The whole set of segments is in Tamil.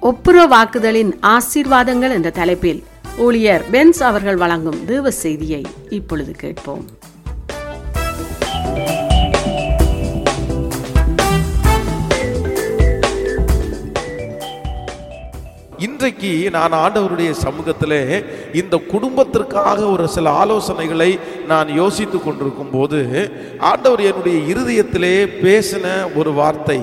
ஒப்புரவாக்குதலின் ஆசீர்வாதங்கள் என்ற தலைப்பில் ஊழியர் பென்ஸ் அவர்கள் வழங்கும் தேவ செய்தியை இப்பொழுது கேட்போம் இன்றைக்கு நான் ஆண்டவருடைய சமூகத்திலே இந்த குடும்பத்திற்காக ஒரு சில ஆலோசனைகளை நான் யோசித்து கொண்டிருக்கும் போது ஆண்டவர் என்னுடைய இருதயத்திலே பேசின ஒரு வார்த்தை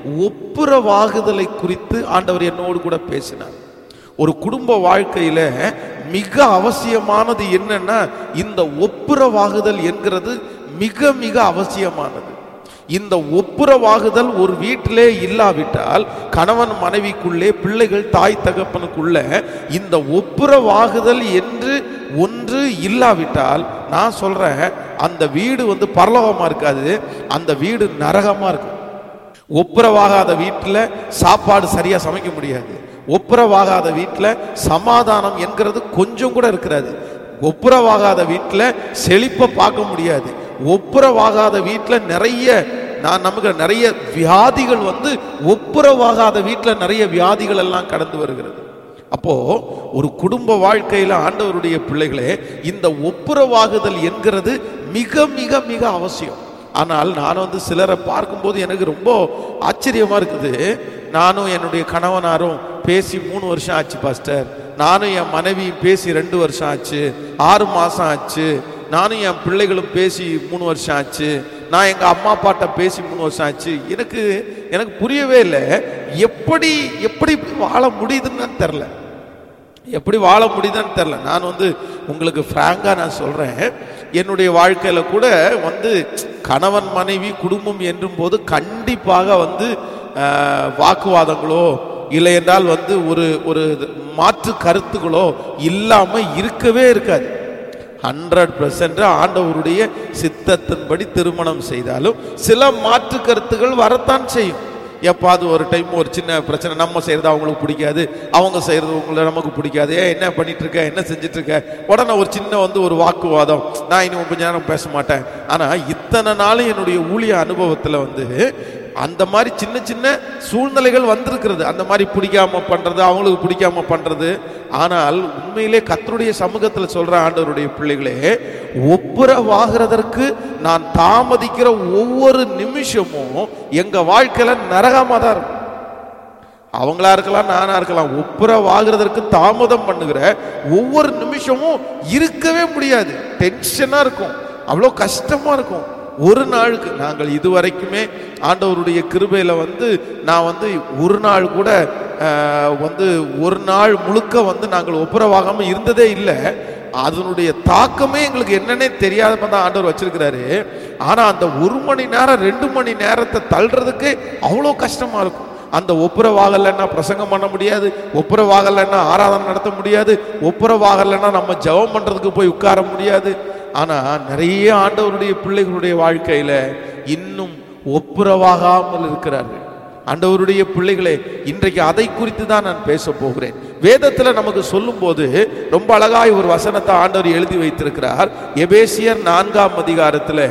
ஒப்புரவாகுதலை குறித்து ஆண்டவர் என்னோடு கூட பேசினார் ஒரு குடும்ப வாழ்க்கையில மிக அவசியமானது என்னன்னா இந்த ஒப்புரவாகுதல் என்கிறது மிக மிக அவசியமானது இந்த ஒப்புரவாகுதல் ஒரு வீட்டிலே இல்லாவிட்டால் கணவன் மனைவிக்குள்ளே பிள்ளைகள் தாய் தகப்பனுக்குள்ள இந்த ஒப்புரவாகுதல் என்று ஒன்று இல்லாவிட்டால் நான் சொல்றேன் அந்த வீடு வந்து பரலோகமா இருக்காது அந்த வீடு நரகமா இருக்கும் ஒப்புரவாகாத வீட்டில் சாப்பாடு சரியா சமைக்க முடியாது ஒப்புரவாகாத வீட்டில் சமாதானம் என்கிறது கொஞ்சம் கூட இருக்கிறது ஒப்புரவாகாத வீட்டில் செழிப்பை பார்க்க முடியாது ஒப்புரவாகாத வீட்டில் நிறைய நான் நமக்கு நிறைய வியாதிகள் வந்து ஒப்புரவாகாத வீட்டில் நிறைய வியாதிகள் எல்லாம் கடந்து வருகிறது அப்போ ஒரு குடும்ப வாழ்க்கையில ஆண்டவருடைய பிள்ளைகளே இந்த ஒப்புரவாகுதல் என்கிறது மிக மிக மிக அவசியம் ஆனால் நான் வந்து சிலரை பார்க்கும்போது எனக்கு ரொம்ப ஆச்சரியமா இருக்குது நானும் என்னுடைய கணவனாரும் பேசி மூணு வருஷம் ஆச்சு பாஸ்டர் நானும் என் மனைவியும் பேசி ரெண்டு வருஷம் ஆச்சு ஆறு மாசம் ஆச்சு நானும் என் பிள்ளைகளும் பேசி மூணு வருஷம் ஆச்சு நான் எங்க அம்மா அப்பாட்ட பேசி மூணு வருஷம் ஆச்சு எனக்கு எனக்கு புரியவே இல்லை எப்படி எப்படி வாழ முடியுதுன்னு தெரில எப்படி வாழ முடியுதுன்னு தெரில நான் வந்து உங்களுக்கு ஃப்ராங்காக நான் சொல்கிறேன் என்னுடைய வாழ்க்கையில் கூட வந்து கணவன் மனைவி குடும்பம் என்றும் போது கண்டிப்பாக வந்து ஆஹ், வாக்குவாதங்களோ இல்லை என்றால் வந்து ஒரு ஒரு மாற்று கருத்துகளோ இல்லாமல் இருக்கவே இருக்காது ஹண்ட்ரட் பர்சன்ட் ஆண்டவருடைய சித்தத்தின்படி திருமணம் செய்தாலும் சில மாற்று கருத்துகள் வரத்தான் செய்யும் எப்பாவது ஒரு டைம் ஒரு சின்ன பிரச்சனை நம்ம செய்கிறது அவங்களுக்கு பிடிக்காது அவங்க செய்கிறது உங்களை நமக்கு பிடிக்காது ஏன் என்ன பண்ணிட்டு இருக்க என்ன செஞ்சுட்டு இருக்க உடனே ஒரு சின்ன வந்து ஒரு வாக்குவாதம் நான் இனி கொஞ்ச நேரம் பேச மாட்டேன் ஆனால் இத்தனை நாளும் என்னுடைய ஊழிய அனுபவத்தில் வந்து அந்த மாதிரி சின்ன சின்ன சூழ்நிலைகள் வந்திருக்கிறது அந்த மாதிரி பிடிக்காம பண்றது அவங்களுக்கு பிடிக்காம பண்றது ஆனால் உண்மையிலே கத்தருடைய சமூகத்தில் சொல்ற ஆண்டவருடைய பிள்ளைகளே ஒப்புரவாகிறதற்கு நான் தாமதிக்கிற ஒவ்வொரு நிமிஷமும் எங்க வாழ்க்கையில நரகமா தான் இருக்கும் அவங்களா இருக்கலாம் நானா இருக்கலாம் ஒப்புரவாகிறதற்கு தாமதம் பண்ணுகிற ஒவ்வொரு நிமிஷமும் இருக்கவே முடியாது டென்ஷனா இருக்கும் அவ்வளோ கஷ்டமா இருக்கும் ஒரு நாளுக்கு நாங்கள் இதுவரைக்குமே ஆண்டவருடைய கிருபையில வந்து நான் வந்து ஒரு நாள் கூட ஆஹ், வந்து ஒரு நாள் முழுக்க வந்து நாங்கள் ஒப்புரவாகாம இருந்ததே இல்லை அதனுடைய தாக்கமே எங்களுக்கு என்னன்னே தெரியாத தான் ஆண்டவர் வச்சிருக்கிறாரு ஆனா அந்த ஒரு மணி நேரம் ரெண்டு மணி நேரத்தை தள்ளுறதுக்கு அவ்வளோ கஷ்டமா இருக்கும் அந்த ஒப்புரவாகலைன்னா பிரசங்கம் பண்ண முடியாது ஒப்புரவாகலைன்னா ஆராதனை நடத்த முடியாது ஒப்புரவாகலைன்னா நம்ம ஜெபம் பண்றதுக்கு போய் உட்கார முடியாது ஆனா நிறைய ஆண்டவருடைய பிள்ளைகளுடைய வாழ்க்கையில இன்னும் ஒப்புரவாகாமல் இருக்கிறார்கள் ஆண்டவருடைய பிள்ளைகளே இன்றைக்கு அதை குறித்து தான் நான் பேச போகிறேன் வேதத்துல நமக்கு சொல்லும்போது ரொம்ப அழகாய் ஒரு வசனத்தை ஆண்டவர் எழுதி வைத்திருக்கிறார் எபேசியர் நான்காம் அதிகாரத்துல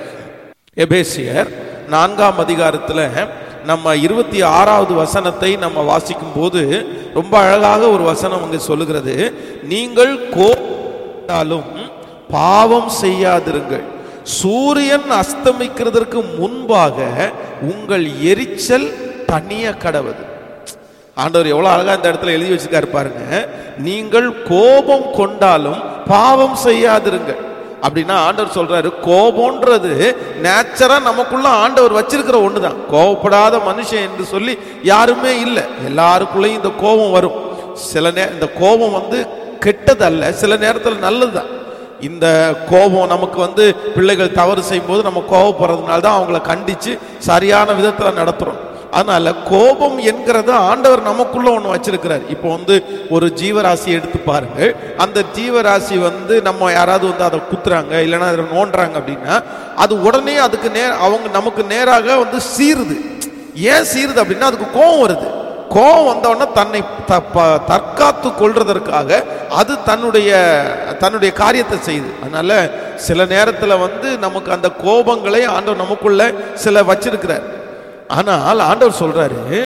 எபேசியர் நான்காம் அதிகாரத்தில் நம்ம இருபத்தி ஆறாவது வசனத்தை நம்ம வாசிக்கும் போது ரொம்ப அழகாக ஒரு வசனம் அங்கே சொல்லுகிறது நீங்கள் கோட்டாலும் பாவம் செய்யாதிருங்கள் சூரியன் அஸ்தமிக்கிறதற்கு முன்பாக உங்கள் எரிச்சல் தனிய கடவது ஆண்டவர் எவ்வளவு அழகா இந்த இடத்துல எழுதி வச்சிருக்காரு பாருங்க நீங்கள் கோபம் கொண்டாலும் பாவம் செய்யாதிருங்கள் அப்படின்னா ஆண்டவர் சொல்றாரு கோபம்ன்றது நேச்சரா நமக்குள்ள ஆண்டவர் வச்சிருக்கிற ஒண்ணுதான் கோபப்படாத மனுஷன் என்று சொல்லி யாருமே இல்லை எல்லாருக்குள்ளேயும் இந்த கோபம் வரும் சில நே இந்த கோபம் வந்து கெட்டதல்ல சில நேரத்தில் நல்லதுதான் இந்த கோபம் நமக்கு வந்து பிள்ளைகள் தவறு செய்யும்போது நம்ம கோபப்படுறதுனால தான் அவங்கள கண்டிச்சு சரியான விதத்தில் நடத்துகிறோம் அதனால கோபம் என்கிறது ஆண்டவர் நமக்குள்ள ஒன்று வச்சிருக்கிறார் இப்போ வந்து ஒரு ஜீவராசி எடுத்து பாருங்க அந்த ஜீவராசி வந்து நம்ம யாராவது வந்து அதை குத்துறாங்க இல்லைன்னா அதை நோண்டுறாங்க அப்படின்னா அது உடனே அதுக்கு நே அவங்க நமக்கு நேராக வந்து சீருது ஏன் சீருது அப்படின்னா அதுக்கு கோபம் வருது கோபம் வந்தவுடனே தன்னை த- ப- தற்காத்து கொள்றதற்காக அது தன்னுடைய தன்னுடைய காரியத்தை செய்யுது அதனால சில நேரத்துல வந்து நமக்கு அந்த கோபங்களை ஆண்டவர் நமக்குள்ள சில வச்சிருக்கிறார் ஆனால் ஆண்டவர் சொல்றாரு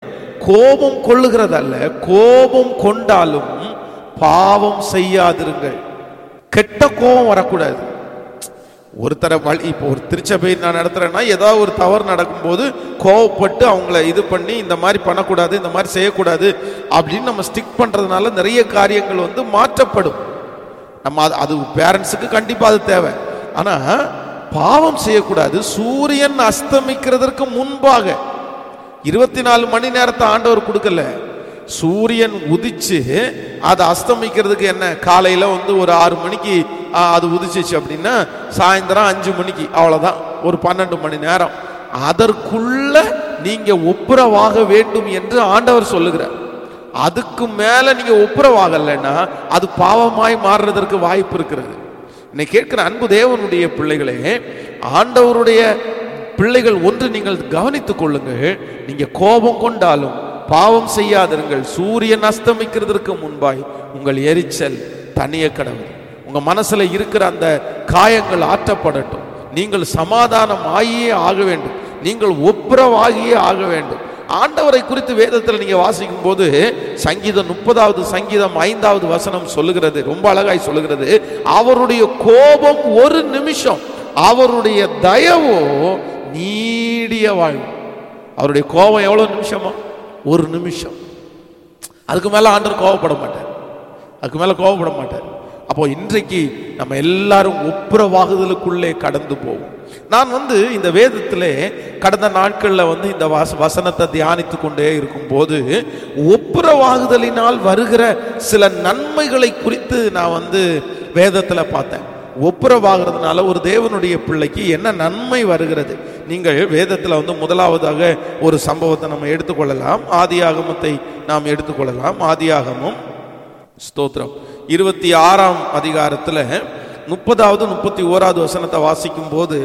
கோபம் கொள்ளுகிறதல்ல கோபம் கொண்டாலும் பாவம் செய்யாதிருங்கள் கெட்ட கோபம் வரக்கூடாது ஒருத்தரை வழி இப்போ ஒரு திருச்சபை நான் நடத்துறேன்னா ஏதாவது ஒரு தவறு நடக்கும்போது கோவப்பட்டு அவங்கள இது பண்ணி இந்த மாதிரி பண்ணக்கூடாது இந்த மாதிரி செய்யக்கூடாது அப்படின்னு நம்ம ஸ்டிக் பண்றதுனால நிறைய காரியங்கள் வந்து மாற்றப்படும் நம்ம அது அது பேரண்ட்ஸுக்கு கண்டிப்பாக அது தேவை ஆனா பாவம் செய்யக்கூடாது சூரியன் அஸ்தமிக்கிறதற்கு முன்பாக இருபத்தி நாலு மணி நேரத்தை ஆண்டவர் கொடுக்கல சூரியன் உதிச்சு அது அஸ்தமிக்கிறதுக்கு என்ன காலையில வந்து ஒரு ஆறு மணிக்கு ஆ, அது உதிச்சிச்சு அப்படின்னா சாயந்தரம் அஞ்சு மணிக்கு அவ்வளவுதான் ஒரு பன்னெண்டு மணி நேரம் அதற்குள்ள நீங்க ஒப்புரவாக வேண்டும் என்று ஆண்டவர் சொல்லுகிறார் அதுக்கு மேல நீங்க ஒப்புரவாகலைன்னா அது பாவமாய் மாறுறதற்கு வாய்ப்பு இருக்கிறது இன்னைக்கு கேட்கிற அன்பு தேவனுடைய பிள்ளைகளே ஆண்டவருடைய பிள்ளைகள் ஒன்று நீங்கள் கவனித்துக் கொள்ளுங்கள் நீங்க கோபம் கொண்டாலும் பாவம் செய்யாதிருங்கள் சூரியன் அஸ்தமிக்கிறதற்கு முன்பாய் உங்கள் எரிச்சல் தனிய கடவுள் உங்க மனசுல இருக்கிற அந்த காயங்கள் ஆற்றப்படட்டும் நீங்கள் சமாதானம் ஆகியே ஆக வேண்டும் நீங்கள் ஒப்புரவாகியே ஆக வேண்டும் ஆண்டவரை குறித்து வேதத்தில் நீங்க வாசிக்கும் போது சங்கீதம் முப்பதாவது சங்கீதம் ஐந்தாவது வசனம் சொல்லுகிறது ரொம்ப அழகாய் சொல்லுகிறது அவருடைய கோபம் ஒரு நிமிஷம் அவருடைய தயவோ நீடிய வாழ்வு அவருடைய கோபம் எவ்வளவு நிமிஷமா ஒரு நிமிஷம் அதுக்கு மேல ஆண்டவர் கோபப்பட மாட்டார் அதுக்கு மேல கோபப்பட மாட்டார் அப்போ இன்றைக்கு நம்ம எல்லாரும் ஒப்புரவாகுதலுக்குள்ளே கடந்து போவோம் நான் வந்து இந்த வேதத்திலே கடந்த நாட்களில் வந்து இந்த வச வசனத்தை தியானித்து கொண்டே இருக்கும்போது ஒப்புரவாகுதலினால் வருகிற சில நன்மைகளை குறித்து நான் வந்து வேதத்தில் பார்த்தேன் ஒப்புரவாகிறதுனால ஒரு தேவனுடைய பிள்ளைக்கு என்ன நன்மை வருகிறது நீங்கள் வேதத்தில் வந்து முதலாவதாக ஒரு சம்பவத்தை நம்ம எடுத்துக்கொள்ளலாம் ஆதியாகமத்தை நாம் எடுத்துக்கொள்ளலாம் ஆதியாகமம் ஸ்தோத்திரம் இருபத்தி ஆறாம் அதிகாரத்தில் முப்பதாவது முப்பத்தி ஓராவது வசனத்தை வாசிக்கும் போது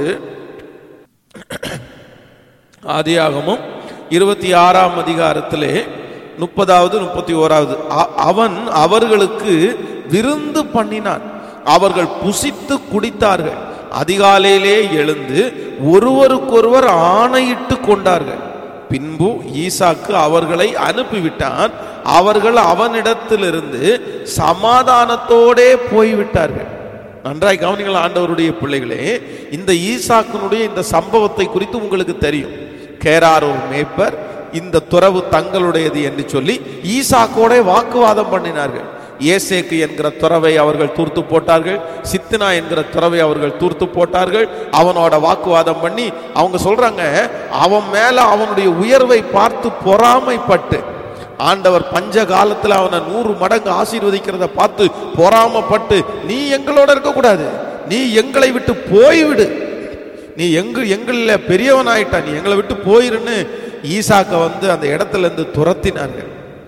ஆதியாகமும் இருபத்தி ஆறாம் அதிகாரத்திலே முப்பதாவது முப்பத்தி ஓராவது அ- அவன் அவர்களுக்கு விருந்து பண்ணினான் அவர்கள் புசித்து குடித்தார்கள் அதிகாலையிலே எழுந்து ஒருவருக்கொருவர் ஆணையிட்டு கொண்டார்கள் பின்பு ஈசாக்கு அவர்களை அனுப்பிவிட்டான் அவர்கள் அவனிடத்திலிருந்து சமாதானத்தோடே போய்விட்டார்கள் நன்றாய் கவனிங்கள் ஆண்டவருடைய பிள்ளைகளே இந்த ஈசாக்கினுடைய இந்த சம்பவத்தை குறித்து உங்களுக்கு தெரியும் கேரார் ஒரு மேய்ப்பர் இந்த துறவு தங்களுடையது என்று சொல்லி ஈசாக்கோட வாக்குவாதம் பண்ணினார்கள் ஏசேக்கு என்கிற துறவை அவர்கள் தூர்த்து போட்டார்கள் சித்தினா என்கிற துறவை அவர்கள் தூர்த்து போட்டார்கள் அவனோட வாக்குவாதம் பண்ணி அவங்க சொல்றாங்க அவன் மேல அவனுடைய உயர்வை பார்த்து பொறாமைப்பட்டு ஆண்டவர் பஞ்ச காலத்துல அவனை நூறு மடங்கு ஆசீர்வதிக்கிறத பார்த்து பொறாமப்பட்டு நீ எங்களோட இருக்கக்கூடாது நீ எங்களை விட்டு போய்விடு நீ எங்க எங்கள பெரியவனாயிட்டா நீ எங்களை விட்டு போயிருன்னு ஈசாக்க வந்து அந்த இடத்துல இருந்து துரத்தினார்கள்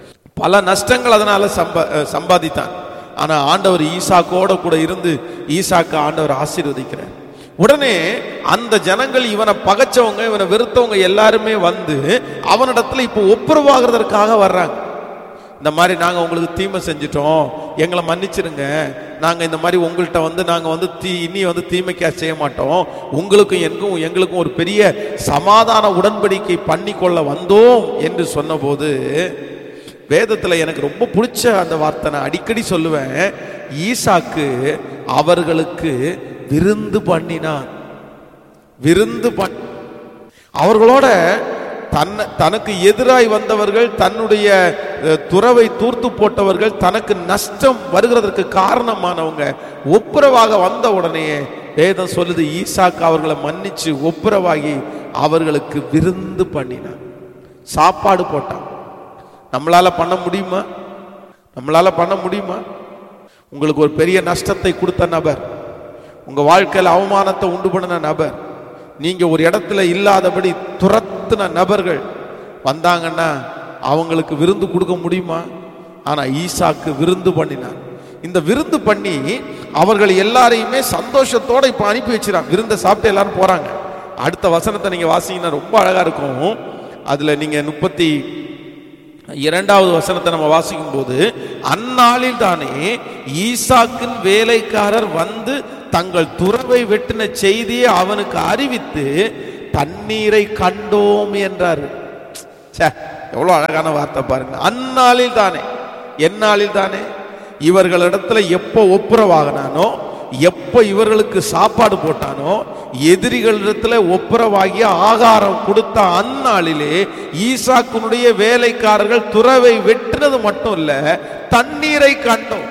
பல நஷ்டங்கள் அதனால சம்பா அஹ் சம்பாதித்தான் ஆனா ஆண்டவர் ஈசாக்கோட கூட இருந்து ஈசாக்க ஆண்டவர் ஆசீர்வதிக்கிறார் உடனே அந்த ஜனங்கள் இவனை பகைச்சவங்க இவனை வெறுத்தவங்க எல்லாருமே வந்து அவனிடத்துல இப்போ ஒப்புரவாகிறதற்காக வர்றாங்க இந்த மாதிரி நாங்கள் உங்களுக்கு தீமை செஞ்சிட்டோம் எங்களை மன்னிச்சிருங்க நாங்கள் இந்த மாதிரி உங்கள்கிட்ட வந்து நாங்கள் வந்து தீ இனி வந்து தீமைக்கா செய்ய மாட்டோம் உங்களுக்கும் எனக்கும் எங்களுக்கும் ஒரு பெரிய சமாதான உடன்படிக்கை பண்ணி கொள்ள வந்தோம் என்று சொன்னபோது வேதத்தில் எனக்கு ரொம்ப பிடிச்ச அந்த வார்த்தை நான் அடிக்கடி சொல்லுவேன் ஈசாக்கு அவர்களுக்கு விருந்து பண்ணினான் விருந்து பண் அவர்களோட தன்னை தனக்கு எதிராய் வந்தவர்கள் தன்னுடைய அஹ், துறவை தூர்த்து போட்டவர்கள் தனக்கு நஷ்டம் வருகிறதற்கு காரணமானவங்க ஒப்புரவாக வந்த உடனே வேதம் சொல்லுது ஈசாக்கு அவர்களை மன்னிச்சு ஒப்புரவாகி அவர்களுக்கு விருந்து பண்ணினான் சாப்பாடு போட்டான் நம்மளால பண்ண முடியுமா நம்மளால பண்ண முடியுமா உங்களுக்கு ஒரு பெரிய நஷ்டத்தை கொடுத்த நபர் உங்க வாழ்க்கையில் அவமானத்தை உண்டு பண்ணின நபர் நீங்க ஒரு இடத்துல இல்லாதபடி துரத்துன நபர்கள் வந்தாங்கன்னா அவங்களுக்கு விருந்து கொடுக்க முடியுமா ஆனா ஈசாக்கு விருந்து பண்ணினான் இந்த விருந்து பண்ணி அவர்கள் எல்லாரையுமே சந்தோஷத்தோட இப்ப அனுப்பி வச்சிடான் விருந்தை சாப்பிட்டு எல்லாரும் போறாங்க அடுத்த வசனத்தை நீங்க வாசிங்கன்னா ரொம்ப அழகா இருக்கும் அதுல நீங்க முப்பத்தி இரண்டாவது வசனத்தை நம்ம வாசிக்கும் போது அந்நாளில் தானே ஈசாக்கின் வேலைக்காரர் வந்து தங்கள் துறவை வெட்டின செய்தியை அவனுக்கு அறிவித்து தண்ணீரை கண்டோம் என்றார் ச்சே, எவ்வளவு அழகான வார்த்தை பாருங்க அந்நாளில் தானே எந்நாளில் தானே இவர்களிடத்துல எப்போ ஒப்புரவாகினானோ எப்போ இவர்களுக்கு சாப்பாடு போட்டானோ எதிரிகளிடத்துல ஒப்புரவாகிய ஆகாரம் கொடுத்த அந்நாளிலே ஈசாக்குனுடைய வேலைக்காரர்கள் துறவை வெட்டினது மட்டும் இல்ல தண்ணீரை கண்டோம்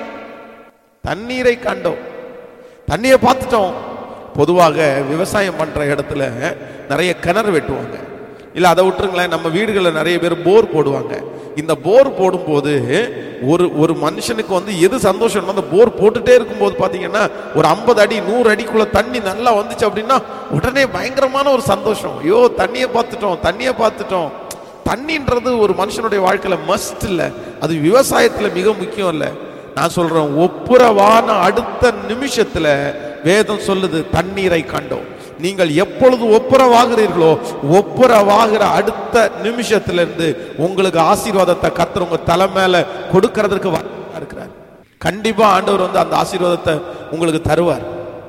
தண்ணீரை கண்டோம் தண்ணியை பார்த்துட்டோம் பொதுவாக விவசாயம் பண்ற இடத்துல நிறைய கிணறு வெட்டுவாங்க இல்ல அதை விட்டுருங்களேன் நம்ம வீடுகளில் நிறைய பேர் போர் போடுவாங்க இந்த போர் போடும்போது ஒரு ஒரு மனுஷனுக்கு வந்து எது சந்தோஷம் அந்த போர் போட்டுட்டே இருக்கும்போது பாத்தீங்கன்னா ஒரு ஐம்பது அடி நூறு அடிக்குள்ள தண்ணி நல்லா வந்துச்சு அப்படின்னா உடனே பயங்கரமான ஒரு சந்தோஷம் ஐயோ தண்ணியை பார்த்துட்டோம் தண்ணியை பார்த்துட்டோம் தண்ணின்றது ஒரு மனுஷனுடைய வாழ்க்கையில மஸ்ட் இல்ல அது விவசாயத்துல மிக முக்கியம் இல்ல நான் சொல்றேன் ஒப்புரவான அடுத்த நிமிஷத்துல வேதம் சொல்லுது தண்ணீரை கண்டோம் நீங்கள் எப்பொழுது ஒப்புரவாகிறீர்களோ ஒப்புரவாகிற அடுத்த நிமிஷத்துல இருந்து உங்களுக்கு ஆசீர்வாதத்தை கர்த்தர் உங்க தலை மேல கொடுக்கறதற்கு வாய்ப்பா இருக்கிறார் கண்டிப்பா ஆண்டவர் வந்து அந்த ஆசீர்வாதத்தை உங்களுக்கு தருவார்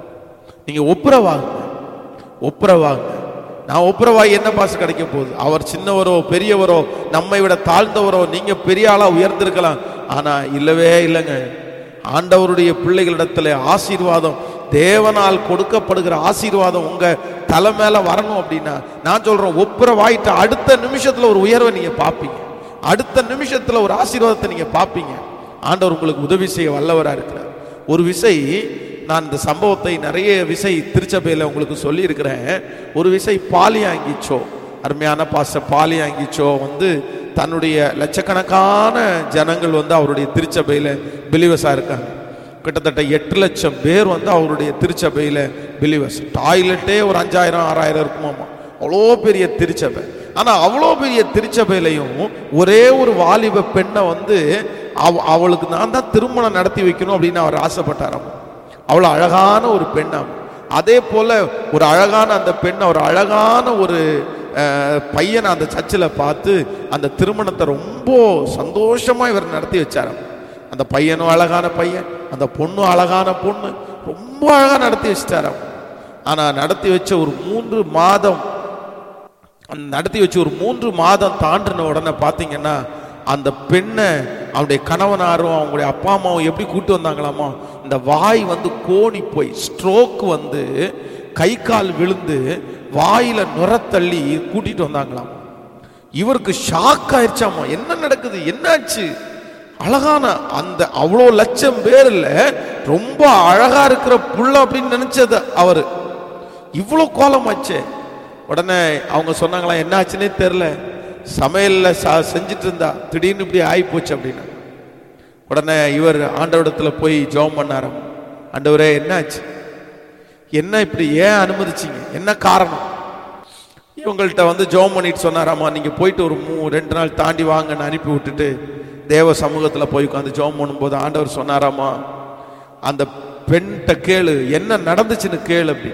நீங்க ஒப்புரவாகுங்க ஒப்புரவாகுங்க நான் ஒப்புரவாகி என்ன பாசு கிடைக்க போகுது அவர் சின்னவரோ பெரியவரோ நம்மை விட தாழ்ந்தவரோ நீங்க பெரிய ஆளா உயர்ந்திருக்கலாம் ஆனா இல்லவே இல்லைங்க ஆண்டவருடைய பிள்ளைகளிடத்துல ஆசீர்வாதம் தேவனால் கொடுக்கப்படுகிற ஆசீர்வாதம் உங்க தலை மேல வரணும் அப்படின்னா நான் சொல்றேன் ஒப்புரவாயிட்ட அடுத்த நிமிஷத்துல ஒரு உயர்வை நீங்க பார்ப்பீங்க அடுத்த நிமிஷத்துல ஒரு ஆசீர்வாதத்தை நீங்க பார்ப்பீங்க ஆண்டவர் உங்களுக்கு உதவி செய்ய வல்லவரா இருக்கிறார் ஒரு விசை நான் இந்த சம்பவத்தை நிறைய விசை திருச்சபையில் உங்களுக்கு சொல்லியிருக்கிறேன் ஒரு விசை பாலியாங்கிச்சோ அருமையான பாச பாலியாங்கிச்சோ வந்து தன்னுடைய லட்சக்கணக்கான ஜனங்கள் வந்து அவருடைய திருச்சபையில் பிலிவஸாக இருக்காங்க கிட்டத்தட்ட எட்டு லட்சம் பேர் வந்து அவருடைய திருச்சபையில் பிலிவர்ஸ் டாய்லெட்டே ஒரு அஞ்சாயிரம் ஆறாயிரம் இருக்குமாமா அவ்வளோ பெரிய திருச்சபை ஆனால் அவ்வளோ பெரிய திருச்சபையிலையும் ஒரே ஒரு வாலிப பெண்ணை வந்து அவ அவளுக்கு நான் தான் திருமணம் நடத்தி வைக்கணும் அப்படின்னு அவர் ஆசைப்பட்டாராம் அவ்வளோ அழகான ஒரு பெண்ணாம் அதே போல ஒரு அழகான அந்த பெண் ஒரு அழகான ஒரு அஹ், பையனை அந்த சர்ச்சில் பார்த்து அந்த திருமணத்தை ரொம்ப சந்தோஷமா இவர் நடத்தி வச்சாராம் அந்த பையனும் அழகான பையன் அந்த பொண்ணும் அழகான பொண்ணு ரொம்ப அழகா நடத்தி வச்சிட்டாராம் ஆனா நடத்தி வச்ச ஒரு மூன்று மாதம் அந்த நடத்தி வச்சு ஒரு மூன்று மாதம் தாண்டின உடனே பார்த்தீங்கன்னா அந்த பெண்ணை அவனுடைய கணவனாரும் அவங்களுடைய அப்பா அம்மாவும் எப்படி கூட்டு வந்தாங்களாமா இந்த வாய் வந்து கோணி போய் ஸ்ட்ரோக் வந்து கை கால் விழுந்து வாயில நுரத்தள்ளி கூட்டிட்டு வந்தாங்களாம் இவருக்கு ஷாக் ஆயிடுச்சாமா என்ன நடக்குது என்னாச்சு அழகான அந்த அவ்வளோ லட்சம் பேர்ல ரொம்ப அழகா இருக்கிற புள்ள அப்படின்னு நினைச்சது அவரு இவ்வளோ கோலமாச்சே உடனே அவங்க சொன்னாங்களா என்னாச்சுன்னே தெரில சமையல்ல ச- செஞ்சுட்டு இருந்தா திடீர்னு இப்படி ஆகி போச்சு அப்படின்னா உடனே இவர் ஆண்டவரிடத்துல போய் ஜெபம் பண்ணாராம் ஆண்டவரே என்னாச்சு என்ன இப்படி ஏன் அனுமதிச்சீங்க என்ன காரணம் இவங்கள்ட்ட வந்து ஜெபம் பண்ணிட்டு சொன்னாராமா நீங்க போயிட்டு ஒரு மூ ரெண்டு நாள் தாண்டி வாங்கன்னு அனுப்பி விட்டுட்டு தேவ சமூகத்துல போய் உட்காந்து ஜெபம் பண்ணும்போது ஆண்டவர் சொன்னாராமா அந்த பெண்கிட்ட கேளு என்ன நடந்துச்சுன்னு கேளு அப்படி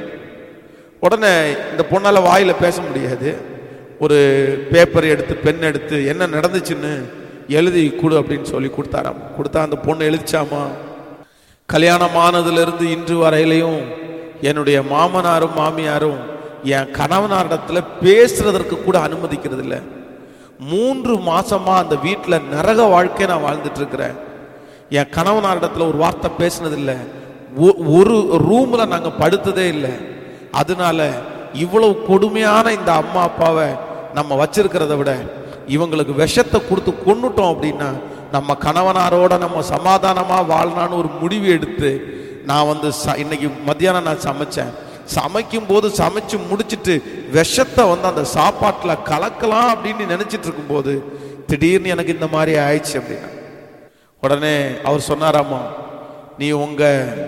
உடனே இந்த பொண்ணால வாயில பேச முடியாது ஒரு பேப்பர் எடுத்து பென் எடுத்து என்ன நடந்துச்சுன்னு எழுதி கொடு அப்படின்னு சொல்லி கொடுத்தாராம் கொடுத்தா அந்த பொண்ணு எழுதிச்சாமா கல்யாணமானதுலேருந்து இன்று வரையிலையும் என்னுடைய மாமனாரும் மாமியாரும் என் கணவனாரிடத்துல பேசுறதற்கு கூட அனுமதிக்கிறது இல்லை மூன்று மாசமா அந்த வீட்டில் நரக வாழ்க்கை நான் வாழ்ந்துட்டு இருக்கிறேன் என் கணவனாரிடத்துல ஒரு வார்த்தை பேசினதில்லை ஒ- ஒரு ரூம்ல நாங்க படுத்ததே இல்லை அதனால இவ்வளவு கொடுமையான இந்த அம்மா அப்பாவை நம்ம வச்சிருக்கிறத விட இவங்களுக்கு விஷத்தை கொடுத்து கொன்னுட்டோம் அப்படின்னா நம்ம கணவனாரோட நம்ம சமாதானமா வாழ்னான்னு ஒரு முடிவு எடுத்து நான் வந்து ச- இன்னைக்கு மத்தியானம் நான் சமைச்சேன் சமைக்கும் போது சமைச்சு முடிச்சிட்டு விஷத்தை வந்து அந்த சாப்பாட்டுல கலக்கலாம் அப்படின்னு நினைச்சிட்டு இருக்கும்போது திடீர்னு எனக்கு இந்த மாதிரி ஆயிடுச்சு அப்படின்னா உடனே அவர் சொன்னாராமா நீ உங்க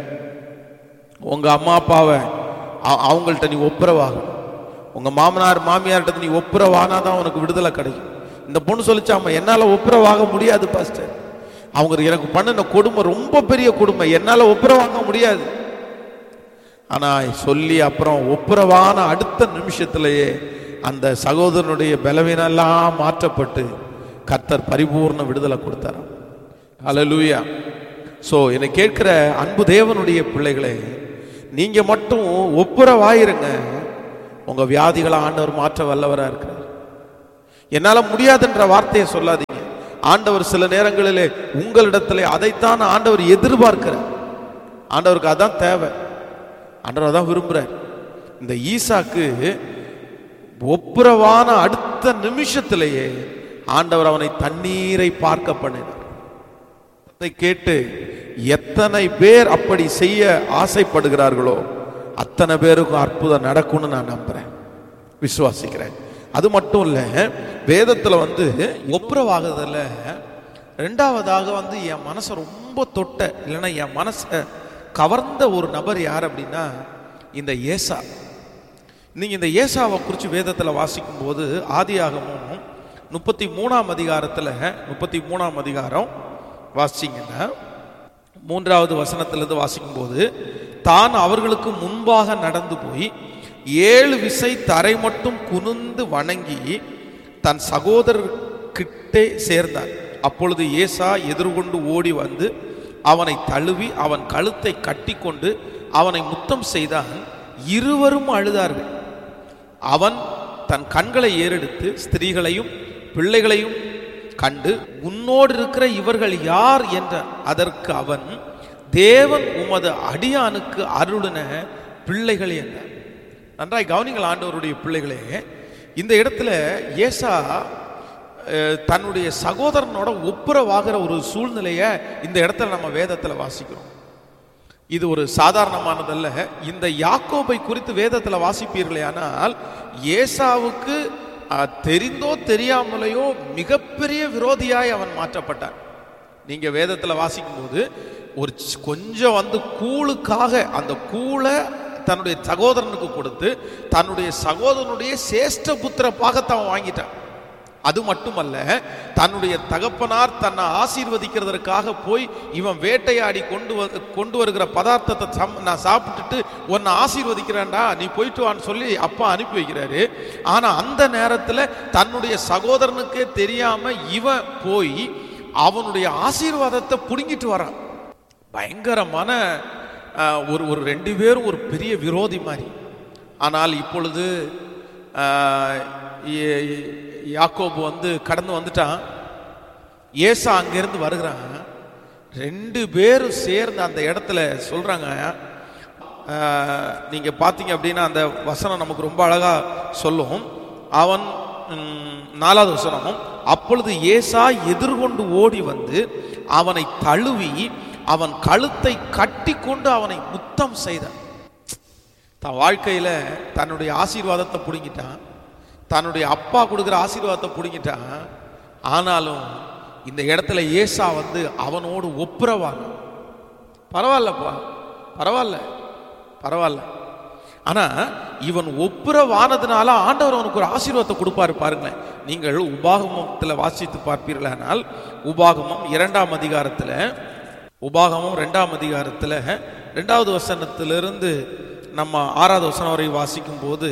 உங்க அம்மா அப்பாவை அ- அவங்கள்ட்ட நீ ஒப்புரவாகணும் உங்க மாமனார் மாமியார்கிட்ட நீ ஒப்புரவானாதான் உனக்கு விடுதலை கிடைக்கும் இந்த பொண்ணு சொல்லிச்சாமா என்னால ஒப்புரவாக முடியாது பாஸ்டர் அவங்க எனக்கு பண்ணின கொடுமை ரொம்ப பெரிய கொடுமை என்னால ஒப்புரவாங்க முடியாது ஆனா சொல்லி அப்புறம் ஒப்புரவான அடுத்த நிமிஷத்திலேயே அந்த சகோதரனுடைய பலவீனெல்லாம் மாற்றப்பட்டு கர்த்தர் பரிபூர்ண விடுதலை கொடுத்தாராம் ஹalleluya சோ என்னை கேட்கிற அன்பு தேவனுடைய பிள்ளைகளே நீங்க மட்டும் ஒப்புரவாயிருங்க உங்க வியாதிகளை ஆண்டவர் மாற்ற வல்லவரா இருக்கிறார் என்னால முடியாதுன்ற வார்த்தையை சொல்லாதீங்க ஆண்டவர் சில நேரங்களிலே உங்களிடத்திலே அதைத்தான் ஆண்டவர் எதிர்பார்க்கிறார் ஆண்டவருக்கு அதான் தேவை ஆண்டவர் அதான் விரும்புறார் இந்த ஈசாக்கு ஒப்புரவான அடுத்த நிமிஷத்திலேயே ஆண்டவர் அவனை தண்ணீரை பார்க்க பண்ணினார் அதை கேட்டு எத்தனை பேர் அப்படி செய்ய ஆசைப்படுகிறார்களோ அத்தனை பேருக்கும் அற்புதம் நடக்கும்னு நான் நம்புறேன் விசுவாசிக்கிறேன் அது மட்டும் இல்ல வேதத்துல வந்து ஒப்புரவாகுறதுல ரெண்டாவதாக வந்து என் மனசை ரொம்ப தொட்ட இல்லைன்னா என் மனசை கவர்ந்த ஒரு நபர் யார் அப்படின்னா இந்த ஏசா நீங்க இந்த ஏசாவை குறித்து வேதத்தில் வாசிக்கும் போது ஆதியாகமும் முப்பத்தி மூணாம் அதிகாரத்தில் முப்பத்தி மூணாம் அதிகாரம் வாசிங்கன்னா மூன்றாவது வசனத்திலிருந்து வாசிக்கும்போது தான் அவர்களுக்கு முன்பாக நடந்து போய் ஏழு விசை தரை மட்டும் குனிந்து வணங்கி தன் சகோதரர்கிட்டே சேர்ந்தார் அப்பொழுது ஏசா எதிர்கொண்டு ஓடி வந்து அவனை தழுவி அவன் கழுத்தை கட்டிக்கொண்டு அவனை முத்தம் செய்தான் இருவரும் அழுதார்கள் அவன் தன் கண்களை ஏறெடுத்து ஸ்திரீகளையும் பிள்ளைகளையும் கண்டு உன்னோடு இருக்கிற இவர்கள் யார் என்றான் அதற்கு அவன் தேவன் உமது அடியானுக்கு அருளின பிள்ளைகள் என்றார் நன்றாய் கவனிங்கள் ஆண்டவருடைய பிள்ளைகளே இந்த இடத்துல ஏசா அஹ், தன்னுடைய சகோதரனோட ஒப்புரவாகிற ஒரு சூழ்நிலையை இந்த இடத்துல நம்ம வேதத்துல வாசிக்கிறோம் இது ஒரு சாதாரணமானதல்ல இந்த யாக்கோபை குறித்து வேதத்தில் வாசிப்பீர்களே ஆனால் ஏசாவுக்கு அஹ், தெரிந்தோ தெரியாமலேயோ மிகப்பெரிய விரோதியாய் அவன் மாற்றப்பட்டான் நீங்க வேதத்தில் வாசிக்கும்போது ஒரு சி- கொஞ்சம் வந்து கூழுக்காக அந்த கூளை தன்னுடைய சகோதரனுக்கு கொடுத்து தன்னுடைய சகோதரனுடைய சேஷ்ட புத்திர பாகத்தை அவன் வாங்கிட்டான் அது மட்டுமல்ல தன்னுடைய தகப்பனார் தன்னை ஆசீர்வதிக்கிறதற்காக போய் இவன் வேட்டையாடி கொண்டு வ கொண்டு வருகிற பதார்த்தத்தை சம் நான் சாப்பிட்டுட்டு உன்னை ஆசீர்வதிக்கிறேன்டா நீ போயிட்டு வான்னு சொல்லி அப்பா அனுப்பி வைக்கிறாரு ஆனா அந்த நேரத்துல தன்னுடைய சகோதரனுக்கே தெரியாம இவன் போய் அவனுடைய ஆசீர்வாதத்தை புடுங்கிட்டு வரான் பயங்கரமான அஹ், ஒரு ஒரு ரெண்டு பேரும் ஒரு பெரிய விரோதி மாதிரி ஆனால் இப்பொழுது அஹ், ஏ- யாக்கோபு வந்து கடந்து வந்துட்டான் ஏசா அங்கிருந்து வருகிறான் ரெண்டு பேரும் சேர்ந்து அந்த இடத்துல சொல்றாங்க அஹ், நீங்க பார்த்தீங்க அப்படின்னா அந்த வசனம் நமக்கு ரொம்ப அழகா சொல்லும் அவன் ம், நாலாவது வசனம் அப்பொழுது ஏசா எதிர்கொண்டு ஓடி வந்து அவனை தழுவி அவன் கழுத்தை கட்டி கொண்டு அவனை முத்தம் செய்தான் தன் வாழ்க்கையில தன்னுடைய ஆசீர்வாதத்தை பிடுங்கிட்டான் தன்னுடைய அப்பா கொடுக்குற ஆசீர்வாதத்தை பிடுங்கிட்டான் ஆனாலும் இந்த இடத்துல ஏசா வந்து அவனோடு ஒப்புரவான பரவாயில்லப்பா பரவாயில்ல பரவாயில்ல ஆனா இவன் ஒப்புரவானதுனால ஆண்டவர் அவனுக்கு ஒரு ஆசீர்வாதத்தை கொடுப்பாரு பாருங்களேன் நீங்கள் உபாகமத்தில் வாசித்து பார்ப்பீர்களானால் உபாகமம் இரண்டாம் அதிகாரத்தில் உபாகமம் ரெண்டாம் அதிகாரத்தில் ரெண்டாவது வசனத்திலிருந்து நம்ம ஆறாவது வசனம் வரை வாசிக்கும் போது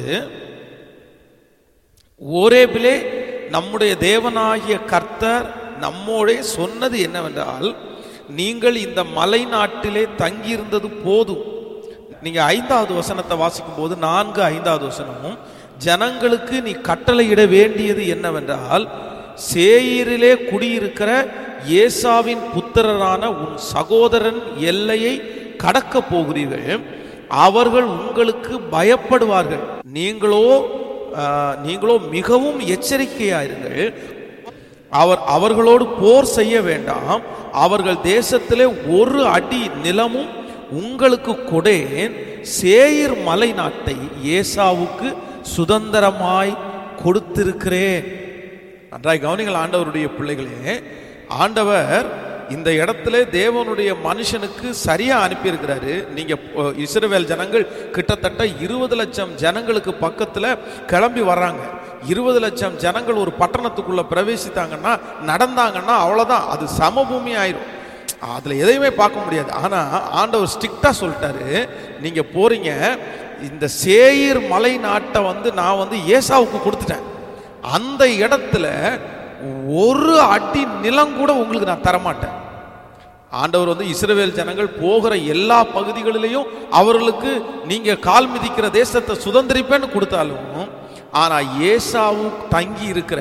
ஓரேபிலே நம்முடைய தேவனாகிய கர்த்தர் நம்மோடே சொன்னது என்னவென்றால் நீங்கள் இந்த மலை நாட்டிலே தங்கியிருந்தது போதும் நீங்க ஐந்தாவது வசனத்தை வாசிக்கும் போது நான்கு ஐந்தாவது வசனமும் ஜனங்களுக்கு நீ கட்டளையிட வேண்டியது என்னவென்றால் சேயீரிலே குடியிருக்கிற ஏசாவின் புத்திரரான உன் சகோதரன் எல்லையை கடக்கப் போகிறீர்கள் அவர்கள் உங்களுக்கு பயப்படுவார்கள் நீங்களோ ஆஹ், நீங்களோ மிகவும் எச்சரிக்கையாயிருங்கள் அவர் அவர்களோடு போர் செய்ய வேண்டாம் அவர்கள் தேசத்திலே ஒரு அடி நிலமும் உங்களுக்கு கொடேன் சேயிர் மலை நாட்டை ஏசாவுக்கு சுதந்திரமாய் கொடுத்திருக்கிறேன் நன்றாய் கவனிங்கள் ஆண்டவருடைய பிள்ளைகளே ஆண்டவர் இந்த இடத்துல தேவனுடைய மனுஷனுக்கு சரியா அனுப்பியிருக்கிறாரு நீங்க அஹ், இஸ்ரவேல் ஜனங்கள் கிட்டத்தட்ட இருபது லட்சம் ஜனங்களுக்கு பக்கத்துல கிளம்பி வர்றாங்க இருபது லட்சம் ஜனங்கள் ஒரு பட்டணத்துக்குள்ள பிரவேசித்தாங்கன்னா நடந்தாங்கன்னா அவ்வளவுதான் அது சமபூமி ஆயிரும் அதுல எதையுமே பார்க்க முடியாது ஆனா ஆண்டவர் ஸ்ட்ரிக்டா சொல்லிட்டாரு நீங்க போறீங்க இந்த சேயீர் மலை நாட்டை வந்து நான் வந்து ஏசாவுக்கு கொடுத்துட்டேன் அந்த இடத்துல ஒரு அடி நிலம் கூட உங்களுக்கு நான் தரமாட்டேன் ஆண்டவர் வந்து இஸ்ரவேல் ஜனங்கள் போகிற எல்லா பகுதிகளிலையும் அவர்களுக்கு நீங்க கால் மிதிக்கிற தேசத்தை சுதந்திரிப்பேன்னு கொடுத்தாலும் ஆனா ஏசாவு தங்கி இருக்கிற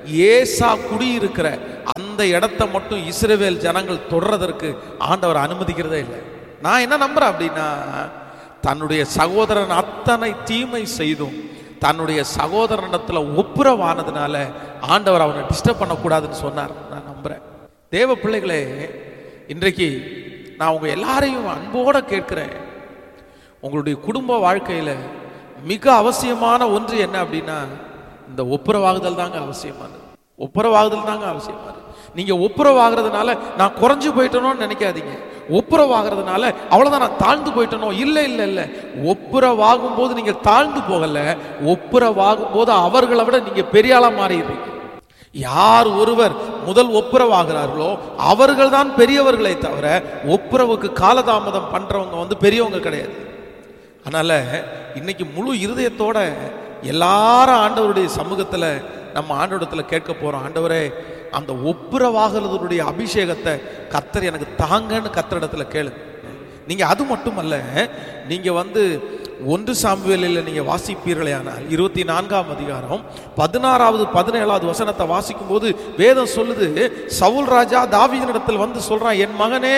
ஏசா குடியிருக்கிற அந்த இடத்த மட்டும் இஸ்ரவேல் ஜனங்கள் தொடர்றதற்கு ஆண்டவர் அனுமதிக்கிறதே இல்லை நான் என்ன நம்புறேன் அப்படின்னா தன்னுடைய சகோதரன் அத்தனை தீமை செய்தும் தன்னுடைய சகோதரனிடத்துல ஒப்புரவானதுனால ஆண்டவர் அவனை டிஸ்டர்ப் பண்ணக்கூடாதுன்னு சொன்னார் நான் நம்புறேன் தேவ பிள்ளைகளே இன்றைக்கு நான் உங்க எல்லாரையும் அன்போட கேட்கிறேன் உங்களுடைய குடும்ப வாழ்க்கையில மிக அவசியமான ஒன்று என்ன அப்படின்னா இந்த ஒப்புரவாகுதல் தாங்க அவசியமானது ஒப்புரவாகுதல் தாங்க அவசியமானது நீங்க ஒப்புரவாகிறதுனால நான் குறைஞ்சு போயிட்டேனோன்னு நினைக்காதீங்க ஒப்புரவாகிறதுனால அவ்வளவுதான் நான் தாழ்ந்து போயிட்டனோ இல்ல இல்ல இல்ல ஒப்புரவாகும் போது நீங்க தாழ்ந்து போகல ஒப்புரவாகும் போது அவர்களை விட நீங்க பெரிய ஆளா மாறிடுறீங்க யார் ஒருவர் முதல் ஒப்புரவாகிறார்களோ அவர்கள் தான் பெரியவர்களை தவிர ஒப்புரவுக்கு காலதாமதம் பண்றவங்க வந்து பெரியவங்க கிடையாது அதனால இன்னைக்கு முழு இருதயத்தோட எல்லாரும் ஆண்டவருடைய சமூகத்துல நம்ம ஆண்டவரத்துல கேட்க போறோம் ஆண்டவரே அந்த ஒப்புரவாகிறதுடைய அபிஷேகத்தை கர்த்தர் எனக்கு தாங்கன்னு கர்த்தரிடத்துல கேளு நீங்க அது மட்டுமல்ல நீங்க வந்து ஒன்று சாமுவேலில் நீங்க வாசிப்பீர்களே ஆனால் இருபத்தி நான்காம் அதிகாரம் பதினாறாவது பதினேழாவது வசனத்தை வாசிக்கும் போது வேதம் சொல்லுது சவுல் ராஜா தாவீதினிடத்தில் வந்து சொல்றான் என் மகனே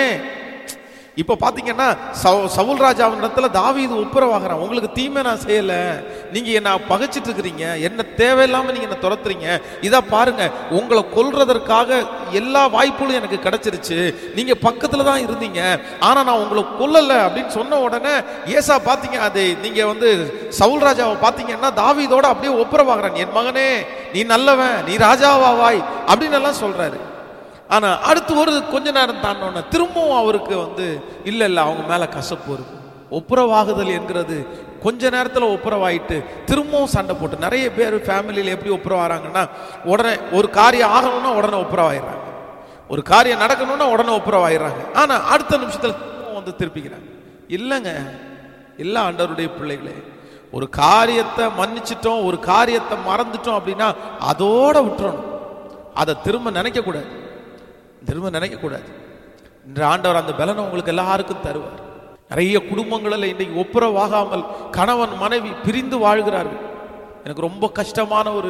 இப்ப பாத்தீங்கன்னா சவு- சவுல் ராஜாவின் இடத்துல தாவீது ஒப்புரவாகிறான் உங்களுக்கு தீமை நான் செய்யல நீங்க என்ன பகைச்சிட்டு இருக்கிறீங்க என்ன தேவையில்லாம நீங்க என்ன துரத்துறீங்க இதா பாருங்க உங்களை கொல்றதற்காக எல்லா வாய்ப்புகளும் எனக்கு கிடைச்சிருச்சு நீங்க பக்கத்துல தான் இருந்தீங்க ஆனா நான் உங்களை கொல்லல அப்படின்னு சொன்ன உடனே ஏசா பாத்தீங்க அது நீங்க வந்து சவுல் ராஜாவை பாத்தீங்கன்னா தாவீதோட அப்படியே ஒப்புரவாகிறான் என் மகனே நீ நல்லவன் நீ ராஜாவாவாய் அப்படின்னு எல்லாம் சொல்றாரு ஆனா அடுத்து ஒரு கொஞ்ச நேரம் தாண்டோன்னு திரும்பவும் அவருக்கு வந்து இல்ல இல்ல அவங்க மேல கசப்பு வருது ஒப்புரவாகுதல் என்கிறது கொஞ்ச நேரத்துல ஒப்புரவாயிட்டு திரும்பவும் சண்டை போட்டு நிறைய பேர் ஃபேமிலியில எப்படி ஒப்புரவாகிறாங்கன்னா உடனே ஒரு காரியம் ஆகணும்னா உடனே ஒப்புரவாயிடுறாங்க ஒரு காரியம் நடக்கணும்னா உடனே ஒப்புரவாயிடுறாங்க ஆனா அடுத்த நிமிஷத்துல திரும்பவும் வந்து திருப்பிக்கிறாங்க இல்லைங்க இல்ல ஆண்டவருடைய பிள்ளைகளே ஒரு காரியத்தை மன்னிச்சிட்டோம் ஒரு காரியத்தை மறந்துட்டோம் அப்படின்னா அதோட விட்டுறணும் அதை திரும்ப நினைக்க கூடாது திரும்ப நினைக்க கூடாது இன்று ஆண்டவர் அந்த பலனை உங்களுக்கு எல்லாருக்கும் தருவார் நிறைய குடும்பங்களில் இன்னைக்கு ஒப்புரவாகாமல் கணவன் மனைவி பிரிந்து வாழ்கிறார்கள் எனக்கு ரொம்ப கஷ்டமான ஒரு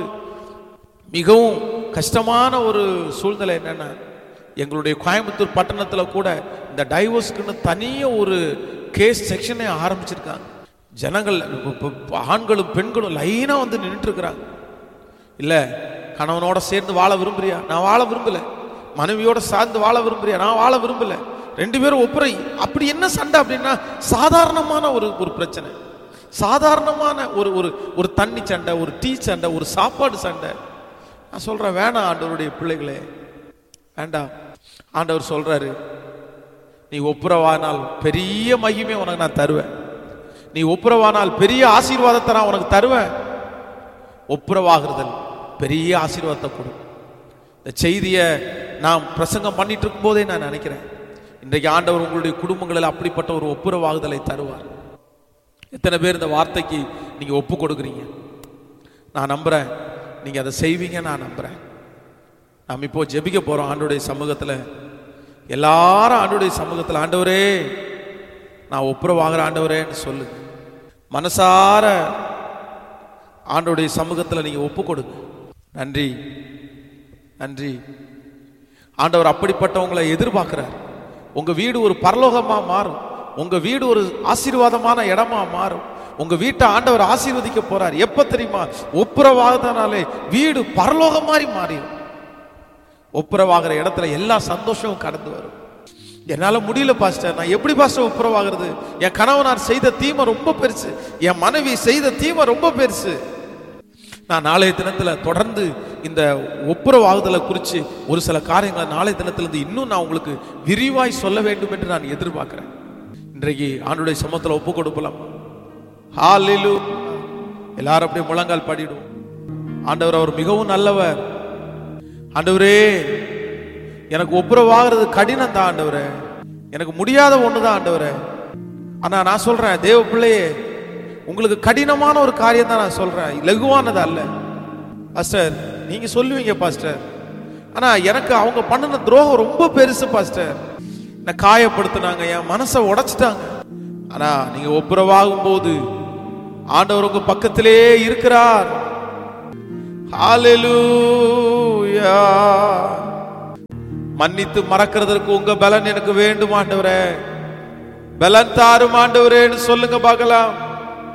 மிகவும் கஷ்டமான ஒரு சூழ்நிலை என்னன்னா எங்களுடைய கோயம்புத்தூர் பட்டணத்தில் கூட இந்த டைவோர்ஸ்க்குன்னு தனிய ஒரு கேஸ் செக்ஷனே ஆரம்பிச்சிருக்காங்க ஜனங்கள் இப்ப- இப்ப ஆண்களும் பெண்களும் லைனா வந்து நின்றுட்டு இருக்கிறாங்க இல்ல கணவனோட சேர்ந்து வாழ விரும்புறியா நான் வாழ விரும்பல மனைவியோட சார்ந்து வாழ விரும்புறியா நான் வாழ விரும்பல ரெண்டு பேரும் ஒப்புரை அப்படி என்ன சண்டை அப்படின்னா சாதாரணமான ஒரு ஒரு பிரச்சனை சாதாரணமான ஒரு ஒரு ஒரு தண்ணி சண்டை ஒரு டீ சண்டை ஒரு சாப்பாடு சண்டை நான் சொல்றேன் வேணாம் ஆண்டவருடைய பிள்ளைகளே வேண்டாம் ஆண்டவர் சொல்றாரு நீ ஒப்புரவானால் பெரிய மகிமை உனக்கு நான் தருவேன் நீ ஒப்புரவானால் பெரிய ஆசீர்வாதத்தை நான் உனக்கு தருவேன் ஒப்புரவாகுதல் பெரிய ஆசீர்வாதத்தை கொடும் இந்த செய்தியை நான் பிரசங்கம் பண்ணிட்டு இருக்கும் போதே நான் நினைக்கிறேன் இன்றைக்கு ஆண்டவர் உங்களுடைய குடும்பங்களில் அப்படிப்பட்ட ஒரு ஒப்புரவாகுதலை தருவார் எத்தனை பேர் இந்த வார்த்தைக்கு நீங்க ஒப்பு கொடுக்குறீங்க நான் நம்புறேன் நீங்க அதை செய்வீங்க நான் நம்புறேன் நாம் இப்போ ஜெபிக்க போறோம் ஆண்டோடைய சமூகத்துல எல்லாரும் ஆண்டோடைய சமூகத்துல ஆண்டவரே நான் ஒப்புரவாகிற ஆண்டவரேன்னு சொல்லுங்க மனசார ஆண்டோடைய சமூகத்துல நீங்க ஒப்பு கொடுங்க நன்றி நன்றி ஆண்டவர் அப்படிப்பட்டவங்களை எதிர்பார்க்கிறார் உங்க வீடு ஒரு பரலோகமா மாறும் உங்க வீடு ஒரு ஆசீர்வாதமான இடமா மாறும் உங்க வீட்டை ஆண்டவர் ஆசீர்வதிக்க போறார் எப்ப தெரியுமா ஒப்புரவாதனாலே வீடு பரலோகம் மாதிரி மாறிடும் ஒப்புரவாகிற இடத்துல எல்லா சந்தோஷமும் கடந்து வரும் என்னால முடியல பாஸ்டர் நான் எப்படி பாஸ்டர் ஒப்புரவாகிறது என் கணவனார் செய்த தீமை ரொம்ப பெருசு என் மனைவி செய்த தீமை ரொம்ப பெருசு நான் நாளைய தினத்துல தொடர்ந்து இந்த ஒப்புரவாகுதலை குறித்து ஒரு சில காரியங்களை நாளைய தினத்திலிருந்து இன்னும் நான் உங்களுக்கு விரிவாய் சொல்ல வேண்டும் என்று நான் எதிர்பார்க்கிறேன் இன்றைக்கு ஆண்டுடைய சமத்துல ஒப்பு கொடுக்கலாம் ஹாலிலு எல்லாரும் அப்படியே முழங்கால் பாடிடுவோம் ஆண்டவர் அவர் மிகவும் நல்லவர் ஆண்டவரே எனக்கு ஒப்புரவாகிறது கடினம் தான் ஆண்டவரே எனக்கு முடியாத ஒண்ணுதான் ஆண்டவரே ஆனா நான் சொல்றேன் தேவ பிள்ளையே உங்களுக்கு கடினமான ஒரு காரியம் தான் நான் சொல்றேன் லகுவானது அல்ல பாஸ்டர் நீங்க சொல்லுவீங்க பாஸ்டர் ஆனா எனக்கு அவங்க பண்ணின துரோகம் ரொம்ப பெருசு பாஸ்டர் என்ன காயப்படுத்தினாங்க என் மனசை உடைச்சிட்டாங்க ஆனா நீங்க ஒப்புரவாகும் போது ஆண்டவர் உங்க பக்கத்திலே இருக்கிறார் ஹalleluya ஹalleluya மன்னித்து மறக்கிறதற்கு உங்க பலன் எனக்கு வேண்டும் ஆண்டவரே பலன் தாரும் ஆண்டவரேன்னு சொல்லுங்க பார்க்கலாம்